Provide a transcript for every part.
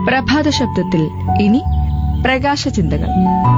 പ്രഭാത ശബ്ദത്തിൽ ഇനി പ്രകാശ ചിന്തകൾ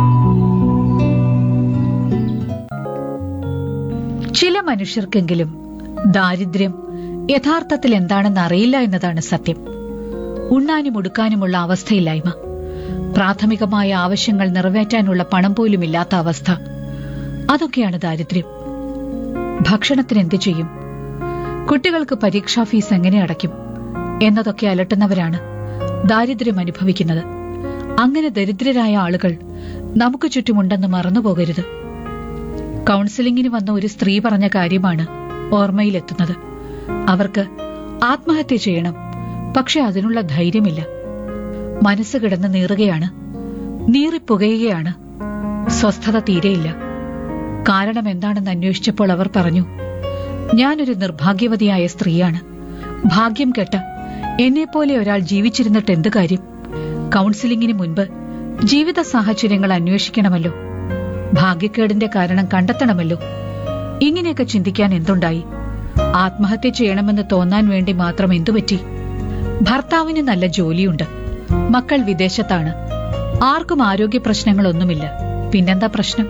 ചില മനുഷ്യർക്കെങ്കിലും ദാരിദ്ര്യം യഥാർത്ഥത്തിൽ എന്താണെന്ന് അറിയില്ല എന്നതാണ് സത്യം ഉണ്ണാനും ഉടുക്കാനുമുള്ള അവസ്ഥയില്ലായ്മ പ്രാഥമികമായ ആവശ്യങ്ങൾ നിറവേറ്റാനുള്ള പണം പോലും ഇല്ലാത്ത അവസ്ഥ അതൊക്കെയാണ് ദാരിദ്ര്യം ഭക്ഷണത്തിന് എന്തു ചെയ്യും കുട്ടികൾക്ക് പരീക്ഷാ ഫീസ് എങ്ങനെ അടയ്ക്കും എന്നതൊക്കെ അലട്ടുന്നവരാണ് ദാരിദ്ര്യം അനുഭവിക്കുന്നത് അങ്ങനെ ദരിദ്രരായ ആളുകൾ നമുക്ക് ചുറ്റുമുണ്ടെന്ന് മറന്നുപോകരുത് കൗൺസിലിംഗിന് വന്ന ഒരു സ്ത്രീ പറഞ്ഞ കാര്യമാണ് ഓർമ്മയിലെത്തുന്നത് അവർക്ക് ആത്മഹത്യ ചെയ്യണം പക്ഷെ അതിനുള്ള ധൈര്യമില്ല മനസ്സ് കിടന്ന് നീറുകയാണ് നീറിപ്പുകയുകയാണ് സ്വസ്ഥത തീരെയില്ല കാരണം എന്താണെന്ന് അന്വേഷിച്ചപ്പോൾ അവർ പറഞ്ഞു ഞാനൊരു നിർഭാഗ്യവതിയായ സ്ത്രീയാണ് ഭാഗ്യം കെട്ട എന്നെപ്പോലെ ഒരാൾ ജീവിച്ചിരുന്നിട്ട് എന്ത് കാര്യം കൗൺസിലിംഗിന് മുൻപ് ജീവിത സാഹചര്യങ്ങൾ അന്വേഷിക്കണമല്ലോ ഭാഗ്യക്കേടിന്റെ കാരണം കണ്ടെത്തണമല്ലോ ഇങ്ങനെയൊക്കെ ചിന്തിക്കാൻ എന്തുണ്ടായി ആത്മഹത്യ ചെയ്യണമെന്ന് തോന്നാൻ വേണ്ടി മാത്രം എന്തുപറ്റി ഭർത്താവിന് നല്ല ജോലിയുണ്ട് മക്കൾ വിദേശത്താണ് ആർക്കും ആരോഗ്യ പ്രശ്നങ്ങളൊന്നുമില്ല പിന്നെന്താ പ്രശ്നം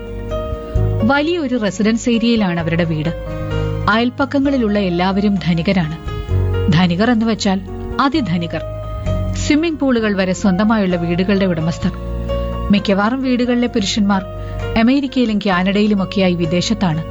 വലിയൊരു റെസിഡൻസ് ഏരിയയിലാണ് അവരുടെ വീട് അയൽപ്പക്കങ്ങളിലുള്ള എല്ലാവരും ധനികരാണ് ധനികർ എന്ന് വെച്ചാൽ അതിധനികർ സ്വിമ്മിംഗ് പൂളുകൾ വരെ സ്വന്തമായുള്ള വീടുകളുടെ ഉടമസ്ഥർ മിക്കവാറും വീടുകളിലെ പുരുഷന്മാർ അമേരിക്കയിലും കാനഡയിലുമൊക്കെയായി വിദേശത്താണ്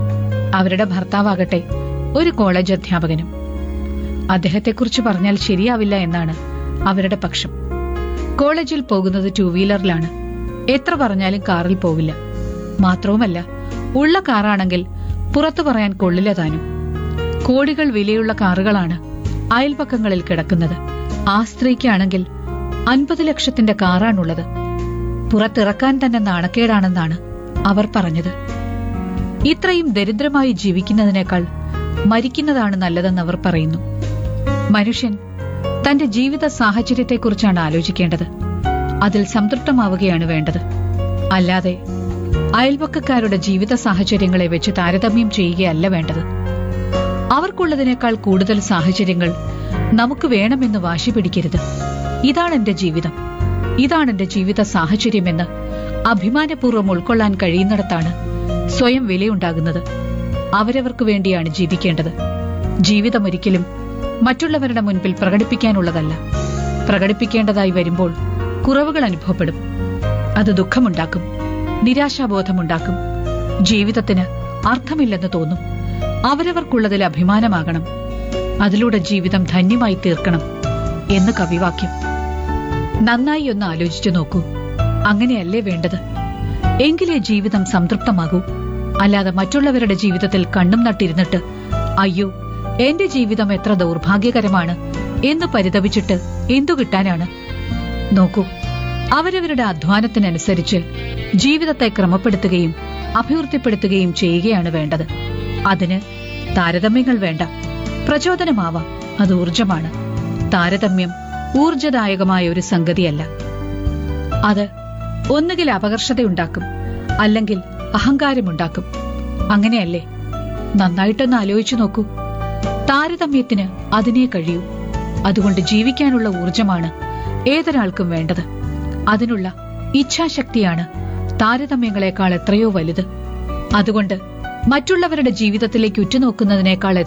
അവരുടെ ഭർത്താവാകട്ടെ ഒരു കോളേജ് അധ്യാപകനും അദ്ദേഹത്തെക്കുറിച്ച് പറഞ്ഞാൽ ശരിയാവില്ല എന്നാണ് അവരുടെ പക്ഷം കോളേജിൽ പോകുന്നത് ടൂ വീലറിലാണ് എത്ര പറഞ്ഞാലും കാറിൽ പോവില്ല മാത്രവുമല്ല ഉള്ള കാറാണെങ്കിൽ പുറത്തു പറയാൻ കൊള്ളില്ല താനും കോടികൾ വിലയുള്ള കാറുകളാണ് അയൽപക്കങ്ങളിൽ കിടക്കുന്നത് ആ സ്ത്രീക്കാണെങ്കിൽ അൻപത് ലക്ഷത്തിന്റെ കാറാണുള്ളത് പുറത്തിറക്കാൻ തന്നെ നാണക്കേടാണെന്നാണ് അവർ പറഞ്ഞത് ഇത്രയും ദരിദ്രമായി ജീവിക്കുന്നതിനേക്കാൾ മരിക്കുന്നതാണ് നല്ലതെന്ന് അവർ പറയുന്നു മനുഷ്യൻ തന്റെ ജീവിത സാഹചര്യത്തെക്കുറിച്ചാണ് ആലോചിക്കേണ്ടത് അതിൽ സംതൃപ്തമാവുകയാണ് വേണ്ടത് അല്ലാതെ അയൽപക്കക്കാരുടെ ജീവിത സാഹചര്യങ്ങളെ വെച്ച് താരതമ്യം ചെയ്യുകയല്ല വേണ്ടത് അവർക്കുള്ളതിനേക്കാൾ കൂടുതൽ സാഹചര്യങ്ങൾ നമുക്ക് വേണമെന്ന് വാശി പിടിക്കരുത് ഇതാണ് എന്റെ ജീവിതം ഇതാണ് എന്റെ ജീവിത സാഹചര്യമെന്ന് അഭിമാനപൂർവ്വം ഉൾക്കൊള്ളാൻ കഴിയുന്നിടത്താണ് സ്വയം വിലയുണ്ടാകുന്നത് അവരവർക്ക് വേണ്ടിയാണ് ജീവിക്കേണ്ടത് ജീവിതം ഒരിക്കലും മറ്റുള്ളവരുടെ മുൻപിൽ പ്രകടിപ്പിക്കാനുള്ളതല്ല പ്രകടിപ്പിക്കേണ്ടതായി വരുമ്പോൾ കുറവുകൾ അനുഭവപ്പെടും അത് ദുഃഖമുണ്ടാക്കും നിരാശാബോധമുണ്ടാക്കും ജീവിതത്തിന് അർത്ഥമില്ലെന്ന് തോന്നും അവരവർക്കുള്ളതിൽ അഭിമാനമാകണം അതിലൂടെ ജീവിതം ധന്യമായി തീർക്കണം എന്ന് കവിവാക്യം നന്നായി ഒന്ന് ആലോചിച്ചു നോക്കൂ അങ്ങനെയല്ലേ വേണ്ടത് എങ്കിലേ ജീവിതം സംതൃപ്തമാകൂ അല്ലാതെ മറ്റുള്ളവരുടെ ജീവിതത്തിൽ കണ്ണും നട്ടിരുന്നിട്ട് അയ്യോ എന്റെ ജീവിതം എത്ര ദൗർഭാഗ്യകരമാണ് എന്ന് പരിതപിച്ചിട്ട് എന്തു കിട്ടാനാണ് നോക്കൂ അവരവരുടെ അധ്വാനത്തിനനുസരിച്ച് ജീവിതത്തെ ക്രമപ്പെടുത്തുകയും അഭിവൃദ്ധിപ്പെടുത്തുകയും ചെയ്യുകയാണ് വേണ്ടത് അതിന് താരതമ്യങ്ങൾ വേണ്ട പ്രചോദനമാവാം അത് ഊർജമാണ് താരതമ്യം ഊർജദായകമായ ഒരു സംഗതിയല്ല അത് ഒന്നുകിൽ അപകർഷതയുണ്ടാക്കും അല്ലെങ്കിൽ അഹങ്കാരമുണ്ടാക്കും അങ്ങനെയല്ലേ നന്നായിട്ടൊന്ന് ആലോചിച്ചു നോക്കൂ താരതമ്യത്തിന് അതിനെ കഴിയൂ അതുകൊണ്ട് ജീവിക്കാനുള്ള ഊർജമാണ് ഏതൊരാൾക്കും വേണ്ടത് അതിനുള്ള ഇച്ഛാശക്തിയാണ് താരതമ്യങ്ങളെക്കാൾ എത്രയോ വലുത് അതുകൊണ്ട് മറ്റുള്ളവരുടെ ജീവിതത്തിലേക്ക് ഉറ്റുനോക്കുന്നതിനേക്കാൾ